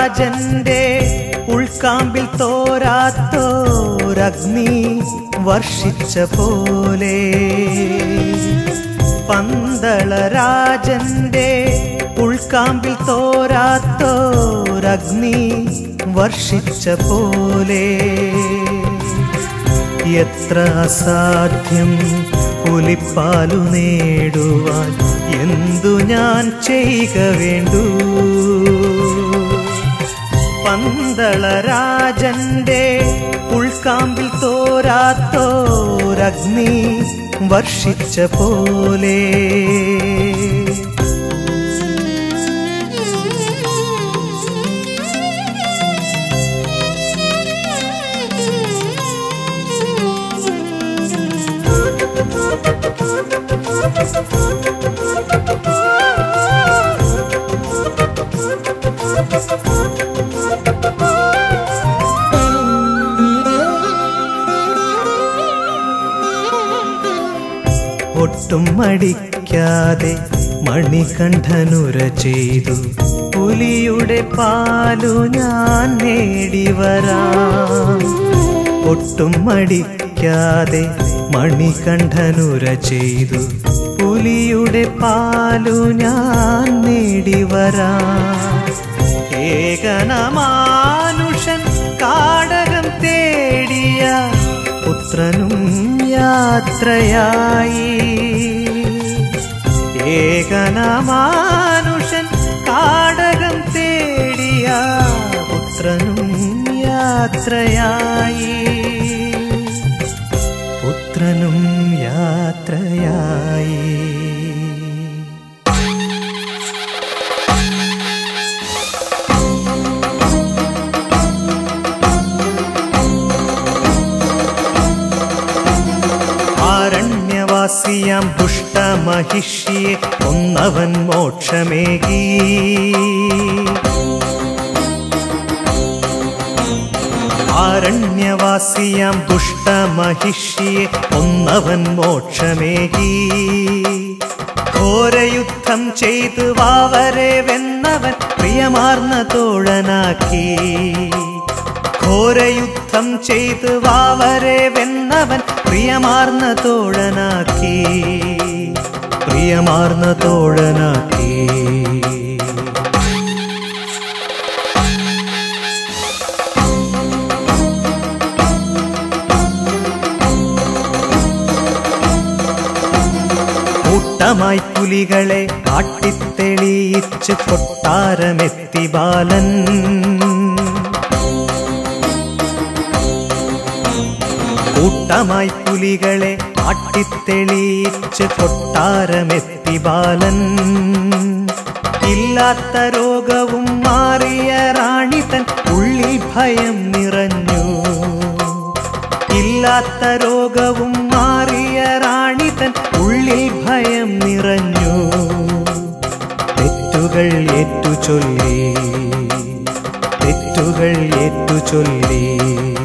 പന്തളരാജന്റെ ഉൾക്കാമ്പിൽ തോരാത്തോരഗ്നി വർഷിച്ച പോലെ പന്തളരാജന്റെ ഉൾക്കാമ്പിൽ തോരാത്തോരഗ്നി വർഷിച്ച പോലെ എത്ര അസാധ്യം പുലിപ്പാലു നേടുവാൻ എന്തു ഞാൻ ചെയ്യുക വേണ്ടു പന്തളരാജന്റെ ഉൾക്കാമ്പിൽ തോരാത്തോരഗ്നി വർഷിച്ച പോലെ ഒട്ടും മടിക്കാതെ മണികണ്ഠനുര ചെയ്തു പുലിയുടെ പാലു ഞാൻ നേടി വരാം ഒട്ടും മടിക്കാതെ മണികണ്ഠനുര ചെയ്തു പുലിയുടെ പാലു ഞാൻ നേടി വരാം ഏകനമാനുഷൻ കാടകം തേടിയ പുത്രനും യാത്രയായി ഏകനമാനുഷൻ കാടകം തേടിയ പുത്രനും യാത്രയായി പുത്രനും യാത്രയായി ആരണ്യവാസിയാം ദുഷ്ടമഹിഷിയെ ഒന്നവൻ മോക്ഷമേകി ആരണ്യവാസിയാം ദുഷ്ടമഹിഷിയെ ഒന്നവൻ മോക്ഷമേകി ഘോരയുദ്ധം ചെയ്തു വാവരെ വെന്നവൻ പ്രിയമാർന്ന തോഴനാക്കി ഘോരയുദ്ധം ചെയ്ത് വാവരെ വെന്നവൻ പ്രിയമാർന്ന തോഴനാക്കി പ്രിയമാർന്ന തോഴനാക്കി കൂട്ടമായി പുലികളെ കാട്ടിത്തെളിയിച്ച് കൊട്ടാരമെത്തി ബാലൻ കൂട്ടമായി പുലികളെ കാട്ടിത്തെളിയിച്ച് കൊട്ടാരമെത്തി ബാലൻ ഇല്ലാത്ത രോഗവും മാറിയ റാണി തൻ ഉള്ളിൽ ഭയം നിറഞ്ഞു ഇല്ലാത്ത രോഗവും മാറിയ റാണി തൻ ഉള്ളിൽ ഭയം നിറഞ്ഞു തെറ്റുകൾ ഏറ്റു ചൊല്ലി തെറ്റുകൾ ഏറ്റു ചൊല്ലി